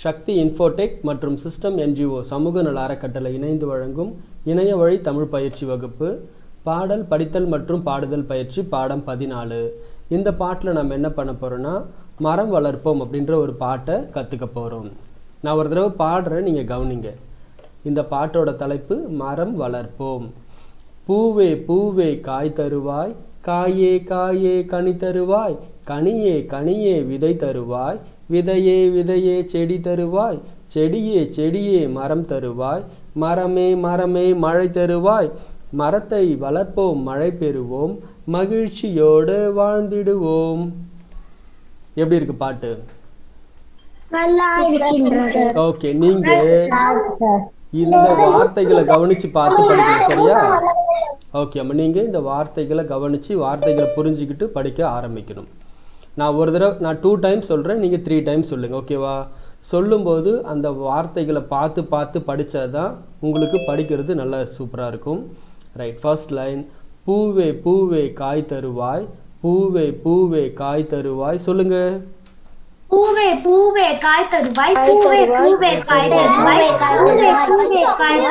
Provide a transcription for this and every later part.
சக்தி Infotech மற்றும் system NGO சமூக நல அறக்கட்டளை இணைந்து வழங்கும் இணைய வழி தமிழ் பயிற்சி வகுப்பு பாடல் படித்தல் மற்றும் பாடுதல் பயிற்சி பாடம் பதினாலு இந்த பாட்டில் நம்ம என்ன பண்ண போகிறோன்னா மரம் வளர்ப்போம் அப்படின்ற ஒரு பாட்டை கற்றுக்க போகிறோம் நான் ஒரு தடவை பாடுறேன் நீங்கள் கவனிங்க இந்த பாட்டோட தலைப்பு மரம் வளர்ப்போம் பூவே பூவே காய் தருவாய் காயே காயே கனி தருவாய் கனியே கனியே விதை தருவாய் விதையே விதையே செடி தருவாய் செடியே செடியே மரம் தருவாய் மரமே மரமே மழை தருவாய் மரத்தை வளர்ப்போம் மழை பெறுவோம் மகிழ்ச்சியோடு வாழ்ந்திடுவோம் எப்படி இருக்கு பாட்டு நல்லா இருக்கின்றது ஓகே நீங்க இந்த வார்த்தைகளை கவனிச்சு பார்த்து படிக்கணும் சரியா ஓகே அம்மா நீங்க இந்த வார்த்தைகளை கவனிச்சு வார்த்தைகளை புரிஞ்சுக்கிட்டு படிக்க ஆரம்பிக்கணும் நான் ஒரு தடவை நான் டூ டைம்ஸ் சொல்றேன் நீங்க த்ரீ டைம்ஸ் சொல்லுங்க ஓகேவா சொல்லும்போது அந்த வார்த்தைகளை பார்த்து பார்த்து படிச்சாதான் உங்களுக்கு படிக்கிறது நல்லா சூப்பரா இருக்கும் ரைட் ஃபர்ஸ்ட் லைன் பூவே பூவே காய் தருவாய் பூவே பூவே காய் தருவாய் சொல்லுங்க பூவே பூவே காய் தருவாய் பூவே பூவே காய் தருவாய் பூவே பூவே காய்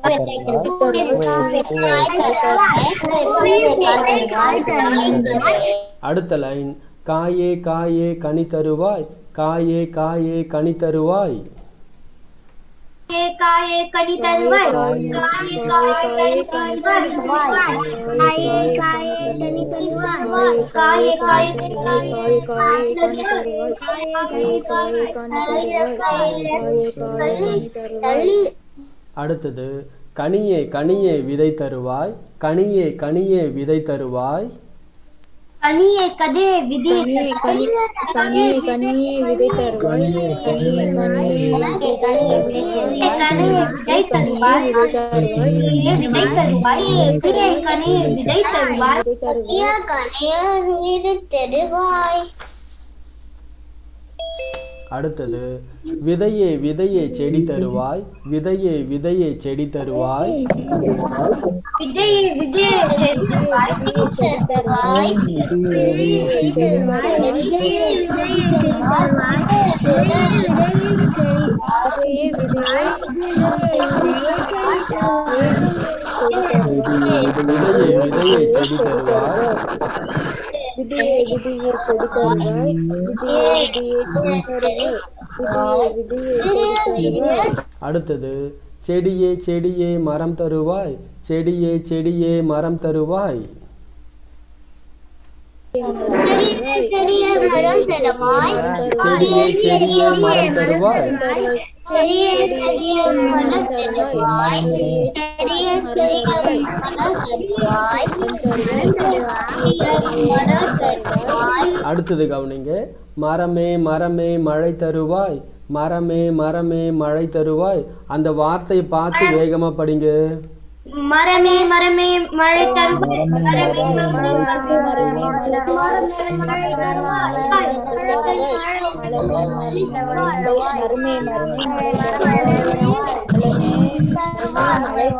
தருவாய் அடுத்த லைன் காயே காயே கனி தருவாய் காயே காயே கனி தருவாய் காயே கனி தருவாய் காயே காயே கனி தருவாய் காயே காயே கனி தருவாய் காயே காயே கனி தருவாய் காயே காயே கனி தருவாய் அடுத்தது கனியே கனியே விதை தருவாய் கனியே கனியே விதை தருவாய் கனியே கதே விதி கனியே கனியே விதை தருவாய் கனியே கனியே விதை தருவாய் விதை தருவாய் விதை தருவாய் கனியே கனியே விதை தருவாய் விதை தருவாய் அடுத்தது விதையே விதையே செடி தருவாய் விதையே விதையே செடி தருவாய் விதையை விதையை செடி தருவாய் தருவாய் விதையே விதையே விதையே விதையே செடி தருவாய் விதையே விதையே செடி தருவாய் விதையே விதையே செடி தருவாய் விதையே விதையே செடி தருவாய் அடுத்தது செடியே செடியே மரம் தருவாய் செடியே செடியே மரம் தருவாய் செடியே செடியே மரம் தருவாய் அடுத்தது கவனிங்க மரமே மரமே மழை தருவாய் மரமே மரமே மழை தருவாய் அந்த வார்த்தையை பார்த்து வேகமா படிங்க மரமே மரமே மழை தருவாய் மரமே மரமே மரமே மழை தருவாய் மருமே மருமே மழை மழை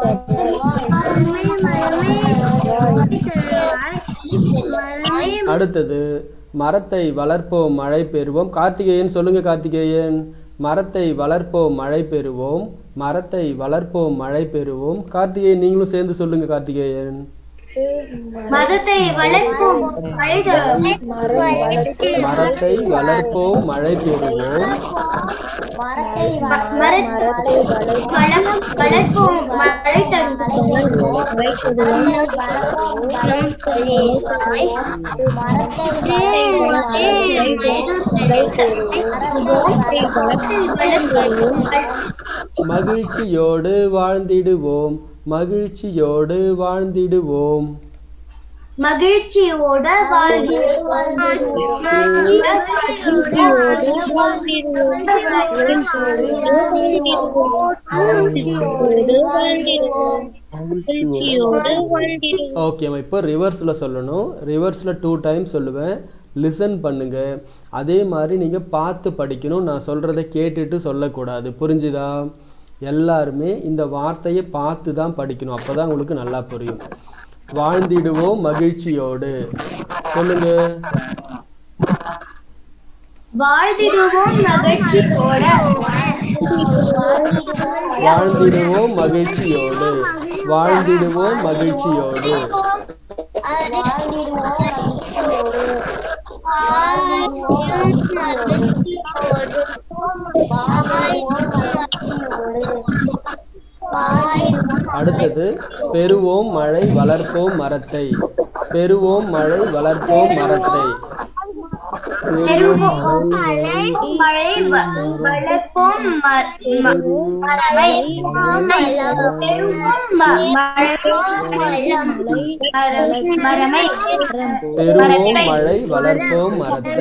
அடுத்தது மரத்தை வளர்ப்போம் மழை பெறுவோம் கார்த்திகேயன் சொல்லுங்க கார்த்திகேயன் மரத்தை வளர்ப்போம் மழை பெறுவோம் மரத்தை வளர்ப்போம் மழை பெறுவோம் கார்த்திகேயன் நீங்களும் சேர்ந்து சொல்லுங்க கார்த்திகேயன் மரத்தை வளர்ப்போம் மழை தரும் மரத்தை வளர்ப்போம் மழை பெறுவோம் மரத்தை வளர்ப்போம் மழை தரும் மகிழ்ச்சியோடு வாழ்ந்திடுவோம் மகிழ்ச்சியோடு வாழ்ந்திடுவோம் மகிழ்ச்சியோட ஓகே இப்போ ரிவர்ஸில் சொல்லணும் ரிவர்ஸில் டூ டைம்ஸ் சொல்லுவேன் லிசன் பண்ணுங்க அதே மாதிரி நீங்கள் பார்த்து படிக்கணும் நான் சொல்கிறத கேட்டுட்டு சொல்லக்கூடாது புரிஞ்சுதா எல்லாருமே இந்த வார்த்தையை பார்த்து தான் படிக்கணும் அப்போ தான் உங்களுக்கு நல்லா புரியும் வாழ்ந்திடுவோம் மகிழ்ச்சியோடு சொல்லுங்க வாழ்ந்திடுவோம் மகிழ்ச்சியோட வாழ்ந்திடுவோம் மகிழ்ச்சியோடு வாழ்ந்திடுவோம் மகிழ்ச்சியோடு அடுத்தது பெறுவோம் மழை வளர்ப்போம் மரத்தை பெறுவோம் மழை வளர்ப்போம் மரத்தை பெறுவோம் மழை மழை வ- வளர்ப்போம் ம- ம- மரமை பெறுவோம் ம- மழை மரம்- மரமை பெறுவோம் மழை வளர்ப்போம் மரத்தை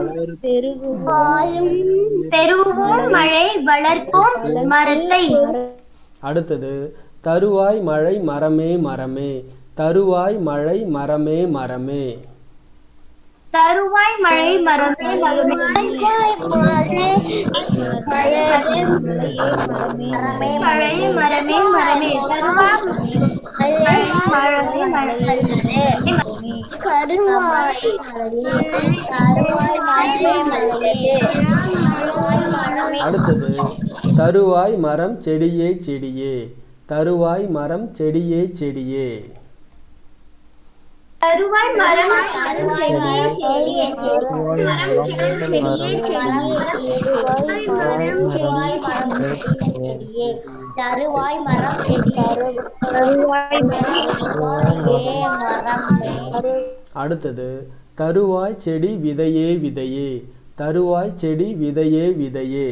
பெறுவோம் மழை வளர்ப்போம் மரத்தை அடுத்தது தருவாய் மழை மரமே மரமே தருவாய் மழை மரமே மரமே தருவாய் மழை மரமே மரமே மழை மரமே மரமே தருவாய் மழை மரமே மரமே கருவாய் அடுத்தது தருவாய் மரம் செடியே செடியே தருவாய் மரம் செடியே செடியே தருவாய் மரம் மரம் செடியே செடியே மரம் செடியே செடியே மரம் செடியே தருவாய் மரம் தருவாய் மரம் அடுத்தது தருவாய் செடி விதையே விதையே தருவாய் செடி விதையே விதையே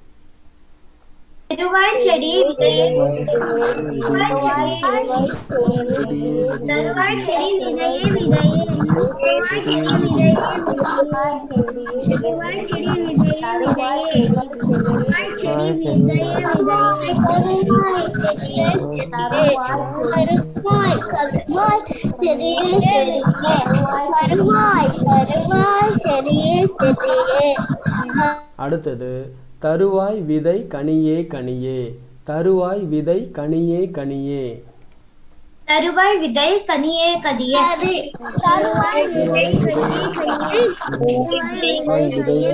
தருவாய் செடி விதையே தருவாய் செடி விதையே விதையே தருவாய் செடி விதையே தருவாய் செடி விதையே விதையே தருவாய் செடி விதையே விதையே தருவாய் கருவாய் செடியே செடியே கருவாய் கருவாய் செடியே செடியே அடுத்தது தருவாய் விதை கனியே கனியே தருவாய் விதை கனியே கனியே தருவாய் விதை கனியே கனியே தருவாய் விதை கனியே கனியே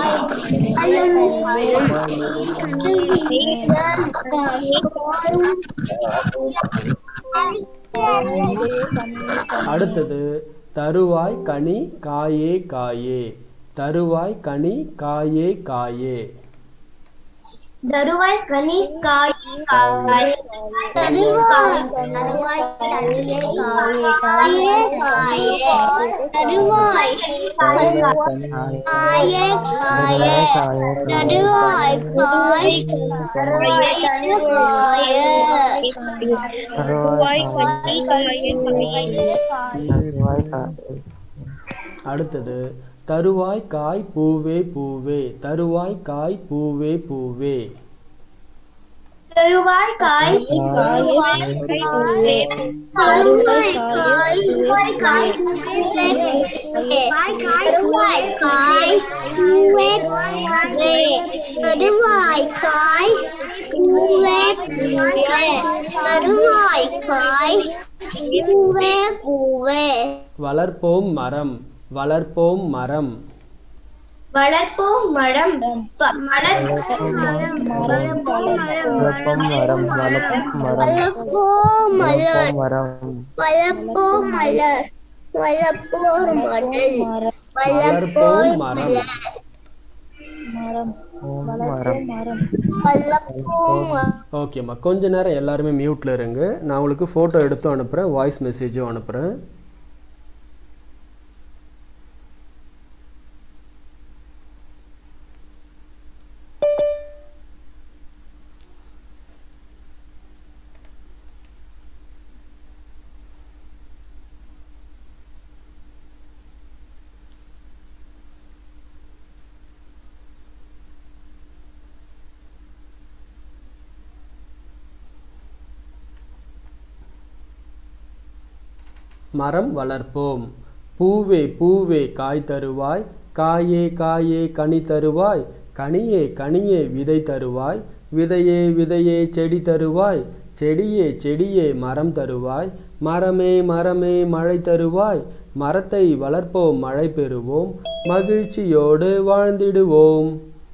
அடுத்தது தருவாய் கனி காயே காயே தருவாய் கனி காயே காயே தருவாய் கனி காய் காய் தருவாய் தருவாய் கனியே காயே காயே காயே தருவாய் காயே காயே தருவாய் காய் காயே தருவாய் கனி காயே அடுத்தது தருவாய் காய் பூவே பூவே தருவாய் காய் பூவே பூவே தருவாய் காய் தருவாய் காய் தருவாய் காய் தருவாய் காய் பூவே பூவே தருவாய் காய் பூவே பூவே தருவாய் காய் பூவே பூவே வளர்ப்போம் மரம் வளர்ப்போம் மரம் வளர்ப்போம் மரம் வளர்ப்போம் மரம் வளர்ப்போம் மரம் வளர்ப்போம் மரம் வளர்ப்போம் மலர் மரம் வளர்ப்போம் மலர் வளர்ப்போர் மடல் வளர்ப்போம் மரம் மரம் வளர்ப்போம் ஓகேம்மா கொஞ்ச நேரம் எல்லாருமே மியூட்டில் இருங்க நான் உங்களுக்கு ஃபோட்டோ எடுத்தும் அனுப்புகிறேன் வாய்ஸ் மெசேஜும் அனுப்புகிறேன் மரம் வளர்ப்போம் பூவே பூவே காய் தருவாய் காயே காயே கனி தருவாய் கனியே கனியே விதை தருவாய் விதையே விதையே செடி தருவாய் செடியே செடியே மரம் தருவாய் மரமே மரமே மழை தருவாய் மரத்தை வளர்ப்போம் மழை பெறுவோம் மகிழ்ச்சியோடு வாழ்ந்திடுவோம்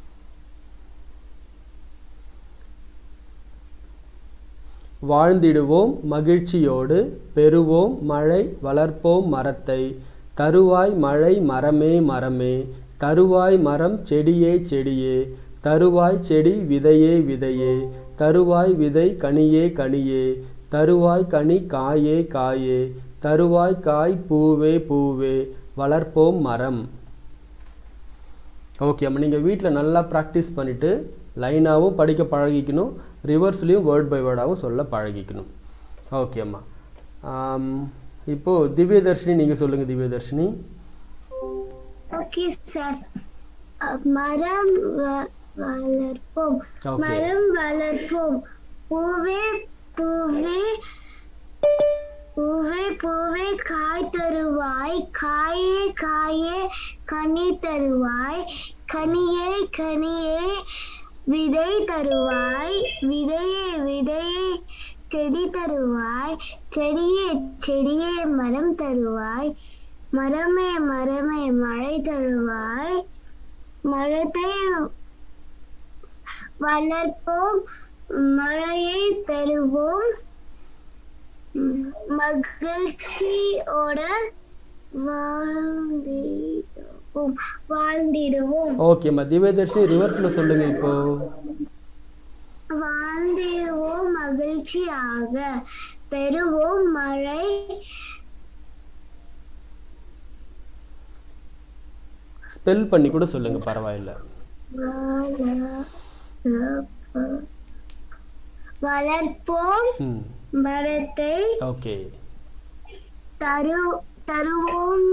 வாழ்ந்திடுவோம் மகிழ்ச்சியோடு பெறுவோம் மழை வளர்ப்போம் மரத்தை தருவாய் மழை மரமே மரமே தருவாய் மரம் செடியே செடியே தருவாய் செடி விதையே விதையே தருவாய் விதை கனியே கனியே தருவாய் கனி காயே காயே தருவாய் காய் பூவே பூவே வளர்ப்போம் மரம் ஓகே அம்மா நீங்கள் வீட்டில் நல்லா ப்ராக்டிஸ் பண்ணிவிட்டு லைனாகவும் படிக்க பழகிக்கணும் ரிவர்ஸ்லேயும் வேர்ட் பை வேர்டாகவும் சொல்ல பழகிக்கணும் ஓகே அம்மா ஆம், இப்போ திவ்யதர்ஷினி நீங்கள் சொல்லுங்கள் திவ்யதர்ஷினி ஓகே சார் மரம் வ- வளர்ப்போம் Okay. மரம் வளர்ப்போம் பூவே பூவே பூவே பூவே காய் தருவாய் காயே காயே கனி தருவாய் கனியே கனியே விதை தருவாய் விதையே விதையே செடி தருவாய் செடியே செடியே மரம் தருவாய் மரமே மரமே மழை தருவாய் மரத்தை வளர்ப்போம் மழையை பெறுவோம் உம், மகிழ்ச்சியோட வாழ்ந்திடுவோம் வாழ்ந்திடுவோம் ஓகேம்மா திவ்யதர்ஷினி ரிவர்ஸில் சொல்லுங்கள் இப்போ வாழ்ந்திடுவோம் மகிழ்ச்சியாக பெறுவோம் மழை ஸ்பெல் பண்ணி கூட சொல்லுங்கள் பரவாயில்ல வளர்ப்ப- வளர்ப்போம் ம் மரத்தை ஓகே தரு தருவோம்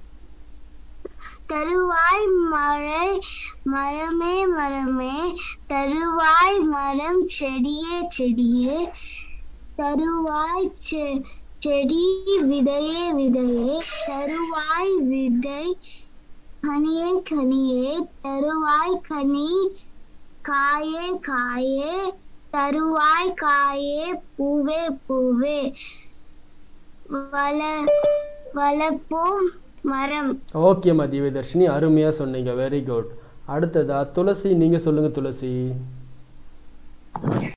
தருவாய் மழை மரமே மரமே தருவாய் மரம் செடியே செடியே தருவாய் செ- செடி விதையே விதையே தருவாய் விதை கனியே கனியே தருவாய் கனி காயே காயே தருவாய் காயே பூவே பூவே வள வளர்ப்போம் மரம் ஓகேம்மா திவ்யதர்ஷினி அருமையாக சொன்னீங்க வெரி குட் அடுத்ததா துளசி நீங்கள் சொல்லுங்கள் துளசி